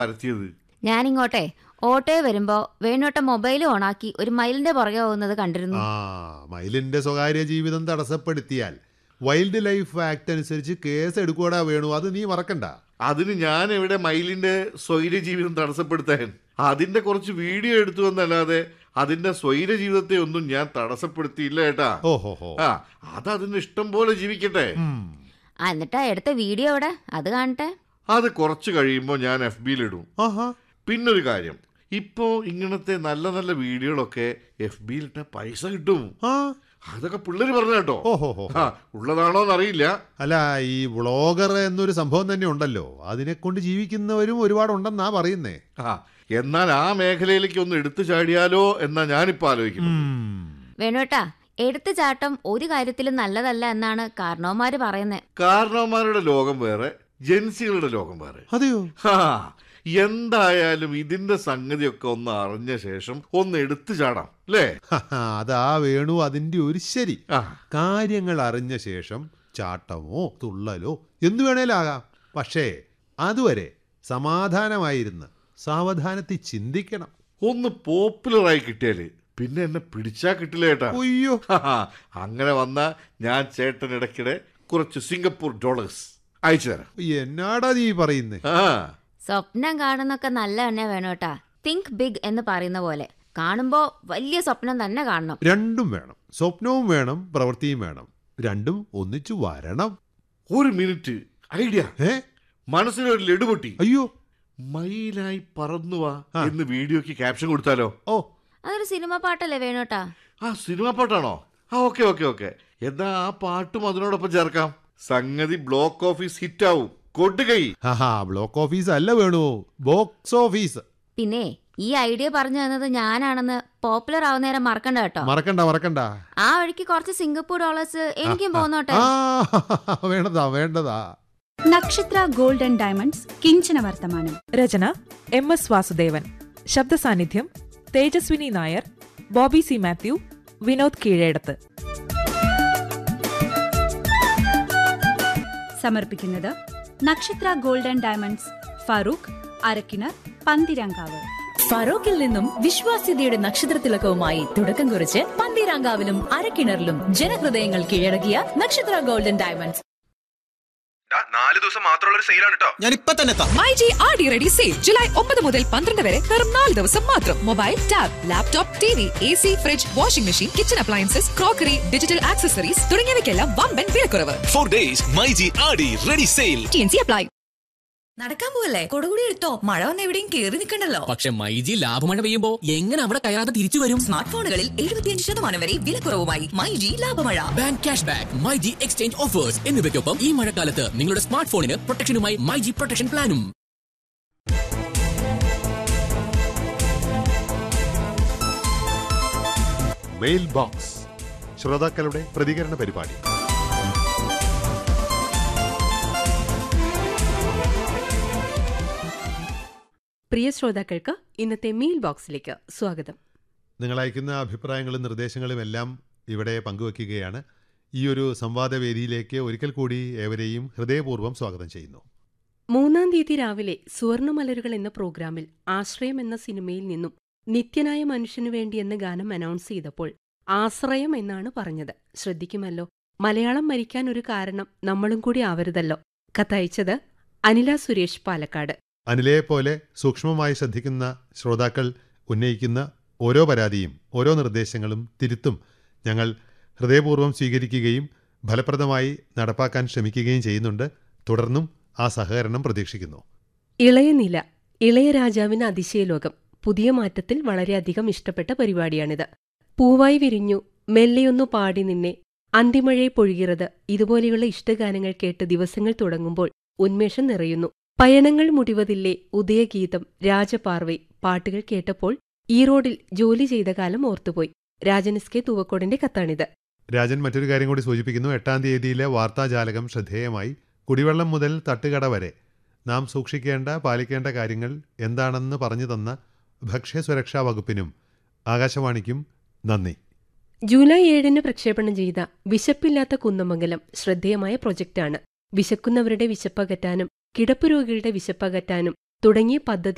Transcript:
പരത്തിയത് ഞാനിങ്ങോട്ടെ ഓട്ടോയിൽ വരുമ്പോ വേണോട്ട മൊബൈൽ ഓണാക്കി ഒരു മയിലിന്റെ പുറകെ പോകുന്നത് കണ്ടിരുന്നു ആ മയിലിന്റെ സ്വകാര്യ ജീവിതം തടസ്സപ്പെടുത്തിയാൽ വൈൽഡ് ലൈഫ് ആക്ട് അനുസരിച്ച് കേസ് എടുക്കൂടാ വേണു അത് നീ മറക്കണ്ട അതിന് ഞാൻ എവിടെ മയിലിന്റെ സ്വൈര ജീവിതം തടസ്സപ്പെടുത്താൻ അതിന്റെ കുറച്ച് വീഡിയോ എടുത്തു എന്നല്ലാതെ അതിന്റെ സ്വൈര ജീവിതത്തെ ഒന്നും ഞാൻ തടസ്സപ്പെടുത്തിയില്ല ഏട്ടാ ഓഹോ ഹോ ആ അത് അതിന് ഇഷ്ടം പോലെ ജീവിക്കട്ടെ ആ എന്നിട്ടാ എടുത്ത വീഡിയോ എവിടെ അത് കാണട്ടെ അത് കുറച്ച് കഴിയുമ്പോൾ ഞാൻ എഫ് ബിയിലിടും ആഹാ പിന്നൊരു കാര്യം ഇപ്പോ ഇങ്ങനത്തെ നല്ല നല്ല വീഡിയോകളൊക്കെ എഫ് ബിയിലിട്ട പൈസ കിട്ടും ആ അതൊക്കെ പിള്ളേര് പറഞ്ഞ കേട്ടോ ഓഹോ ഹോ ആ ഉള്ളതാണോ എന്നറിയില്ല അല്ല ഈ വ്ളോഗർ എന്നൊരു സംഭവം തന്നെ ഉണ്ടല്ലോ അതിനെ കൊണ്ട് ജീവിക്കുന്നവരും ഒരുപാടുണ്ടെന്നാ പറയുന്നേ ആ എന്നാൽ ആ മേഖലയിലേക്ക് ഒന്ന് എടുത്തു ചാടിയാലോ എന്നാ ഞാനിപ്പോ ആലോചിക്കുന്നത് വേണോട്ടാ എടുത്തു ചാട്ടം ഒരു കാര്യത്തിലും നല്ലതല്ല എന്നാണ് കാരണവന്മാര് പറയുന്നത് കാരണവന്മാരുടെ ലോകം വേറെ ജൻസികളുടെ ലോകം വേറെ അതെയോ ഹാ എന്തായാലും ഇതിന്റെ സംഗതിയൊക്കെ ഒന്ന് അറിഞ്ഞ ശേഷം ഒന്ന് എടുത്തു ചാടാം അല്ലേ ഹഹാ, അതാ വേണു അതിന്റെ ഒരു ശരി ആ കാര്യങ്ങൾ അറിഞ്ഞ ശേഷം ചാട്ടമോ തുള്ളലോ എന്തു വേണേലാകാം പക്ഷേ അതുവരെ സമാധാനമായിരുന്ന് സാവധാനത്തിൽ ചിന്തിക്കണം ഒന്ന് പോപ്പുലറായി കിട്ടിയാല് പിന്നെ എന്നെ പിടിച്ചാ കിട്ടില്ല ഏട്ടാ അയ്യോ ഹാ, അങ്ങനെ വന്ന ഞാൻ ചേട്ടൻ ഇടയ്ക്കിടെ കുറച്ച് സിംഗപ്പൂർ ഡോളേഴ്സ് അയച്ചു തരാം എന്നാടാ നീ പറയുന്നേ ആ സ്വപ്നം കാണുന്നൊക്കെ നല്ല തന്നെ വേണോട്ടാ തിങ്ക് ബിഗ് എന്ന് പറയുന്ന പോലെ കാണുമ്പോ വലിയ സ്വപ്നം തന്നെ കാണണം രണ്ടും വേണം സ്വപ്നവും വേണം പ്രവൃത്തിയും വേണം രണ്ടും ഒന്നിച്ചു വരണം ഒരു മിനിറ്റ് ഐഡിയ ഏ മനസ്സിലൊരു ലഡു പൊട്ടി അയ്യോ മയിലായി പറന്നുവാ ആ. എന്ന് വീഡിയോക്ക് ക്യാപ്ഷൻ കൊടുത്താലോ ഓ അതൊരു സിനിമ പാട്ടല്ലേ വേണോട്ടാ ആ സിനിമ പാട്ടാണോ ആ ഓക്കെ ഓക്കെ ഓക്കെ എന്നാ ആ പാട്ടും അതിനോടൊപ്പം ചേർക്കാം സംഗതി ബ്ലോക്ക് ഓഫീസ് ഹിറ്റ് ആവും കൊടുകൈ ഹാ ബ്ലോക്ക് ഓഫീസ് അല്ല വേണു ബോക്സ് ഓഫീസ് പിന്നെ ഈ ഐഡിയ പറഞ്ഞു തന്നത് ഞാനാണെന്ന് പോപ്പുലർ ആവുന്നേരം മറക്കണ്ട കേട്ടോ മറക്കണ്ട മറക്കണ്ട ആ വഴിക്ക് കുറച്ച് സിംഗപ്പൂർ ഡോളേഴ്സ് എനിക്കും പോന്നോട്ടെ ആ വേണ്ടതാ വേണ്ടതാ നക്ഷത്ര ഗോൾഡ് ആൻഡ് ഡയമണ്ട്സ് കിഞ്ചന വർത്തമാനം രചന എം എസ് വാസുദേവൻ ശബ്ദ സാന്നിധ്യം Tejaswini Nair Bobby C Mathew Vinod Keezhedath സമർപ്പിക്കുന്നത് Nakshatra gold and diamonds Farook Arakkinar Panthirankavu ഫറോക്കിൽ നിന്നും വിശ്വാസ്യതയുടെ നക്ഷത്രത്തിലക്കവുമായി തുടക്കം കുറിച്ച് പന്തീരാങ്കാവിലും അരക്കിണറിലും ജനഹൃദയങ്ങൾ കീഴടക്കിയ നക്ഷത്ര ഗോൾഡൻ ഡയമണ്ട്സ് ദാ, നാല് ദിവസം മാത്രമുള്ള ഒരു സെയിലാണ് കേട്ടോ ഞാൻ ഇപ്പൊ തന്നെ എത്താം myG R D ready sale July ഒമ്പത് മുതൽ പന്ത്രണ്ട് വരെ വെറും നാല് ദിവസം മാത്രം mobile tab laptop T V A C fridge washing machine kitchen appliances crockery digital accessories തുടങ്ങിയവയ്ക്കെല്ലാം വമ്പൻ വിലക്കുറവ് four days myG Aadi ready sale T N C apply നടക്കാൻ പോവല്ലേ കൊടുകൂടി എടുത്തോ മഴ വന്ന് എവിടെയും കേറി നിൽക്കണ്ടല്ലോ പക്ഷെ മൈജി ലാഭമഴ പെയ്യുമ്പോ എങ്ങനെ അവിടെ കയറാതെ തിരിച്ചു വരും സ്മാർട്ട് ഫോണുകളിൽ എഴുപത്തിയഞ്ച് ശതമാനം വരെ വിലക്കുറവുമായി മൈ ജി ലാഭമഴ bank cash back myG exchange offers എന്നിവയ്ക്കൊപ്പം ഈ മഴക്കാലത്ത് നിങ്ങളുടെ സ്മാർട്ട് ഫോണിന് പ്രൊട്ടക്ഷനുമായി മൈജി പ്രൊട്ടക്ഷൻ പ്ലാനും മെയിൽ ബോക്സ് ശ്രോതാക്കളുടെ പ്രതികരണ പരിപാടി പ്രിയ ശ്രോതാക്കൾക്ക് ഇന്നത്തെ മെയിൽ ബോക്സിലേക്ക് സ്വാഗതം നിങ്ങൾ അയക്കുന്ന അഭിപ്രായങ്ങളും നിർദ്ദേശങ്ങളും എല്ലാം ഇവിടെ പങ്കുവെക്കുകയാണ് ഈ ഒരു സംവാദവേദിയിലേക്ക് ഒരിക്കൽ കൂടി ഏവരെയും ഹൃദയപൂർവ്വം സ്വാഗതം ചെയ്യുന്നു മൂന്നാം തീയതി രാവിലെ സുവർണമലരുകൾ എന്ന പ്രോഗ്രാമിൽ ആശ്രയം എന്ന സിനിമയിൽ നിന്നും നിത്യനായ മനുഷ്യനു വേണ്ടി എന്ന ഗാനം അനൗൺസ് ചെയ്തപ്പോൾ ആശ്രയം എന്നാണ് പറഞ്ഞത് ശ്രദ്ധിക്കുമല്ലോ മലയാളം മരിക്കാൻ ഒരു കാരണം നമ്മളും കൂടി ആവരുതല്ലോ കത്തയച്ചത് അനില സുരേഷ് പാലക്കാട് അനിലയെ പോലെ സൂക്ഷ്മമായി ശ്രദ്ധിക്കുന്ന ശ്രോതാക്കൾ ഉന്നയിക്കുന്ന ഓരോ പരാതിയും ഓരോ നിർദ്ദേശങ്ങളും തിരുത്തും ഞങ്ങൾ ഹൃദയപൂർവ്വം സ്വീകരിക്കുകയും ഫലപ്രദമായി നടപ്പാക്കാൻ ശ്രമിക്കുകയും ചെയ്യുന്നുണ്ട് തുടർന്നും ആ സഹകരണം പ്രതീക്ഷിക്കുന്നു ഇളയ നില ഇളയ രാജാവിന് അതിശയലോകം പുതിയ മാറ്റത്തിൽ വളരെയധികം ഇഷ്ടപ്പെട്ട പരിപാടിയാണിത് പൂവായി വിരിഞ്ഞു മെല്ലെയൊന്നു പാടി നിന്നെ അന്തിമഴയെ പൊഴുകിറത് ഇതുപോലെയുള്ള ഇഷ്ടഗാനങ്ങൾ കേട്ട് ദിവസങ്ങൾ തുടങ്ങുമ്പോൾ ഉന്മേഷം നിറയുന്നു പയണങ്ങൾ മുടിവതില്ലേ ഉദയഗീതം രാജപാർവൈ പാട്ടുകൾ കേട്ടപ്പോൾ ഈ റോഡിൽ ജോലി ചെയ്ത കാലം ഓർത്തുപോയി രാജനിസ്കെ തൂവക്കോടിന്റെ കത്താണിത് രാജൻ മറ്റൊരു കാര്യം കൂടി സൂചിപ്പിക്കുന്നു എട്ടാം തീയതിയിലെ വാർത്താജാലകം ശ്രദ്ധേയമായി കുടിവെള്ളം മുതൽ തട്ടുകട വരെ നാം സൂക്ഷിക്കേണ്ട പാലിക്കേണ്ട കാര്യങ്ങൾ എന്താണെന്ന് പറഞ്ഞു തന്ന ഭക്ഷ്യസുരക്ഷാ വകുപ്പിനും ആകാശവാണിക്കും നന്ദി ജൂലൈ ഏഴിന് പ്രക്ഷേപണം ചെയ്ത വിശപ്പില്ലാത്ത കുന്നമംഗലം ശ്രദ്ധേയമായ പ്രൊജക്ടാണ് വിശക്കുന്നവരുടെ വിശപ്പകറ്റാനും കിടപ്പുരോഗികളുടെ വിശപ്പകറ്റാനും തുടങ്ങിയ പദ്ധതി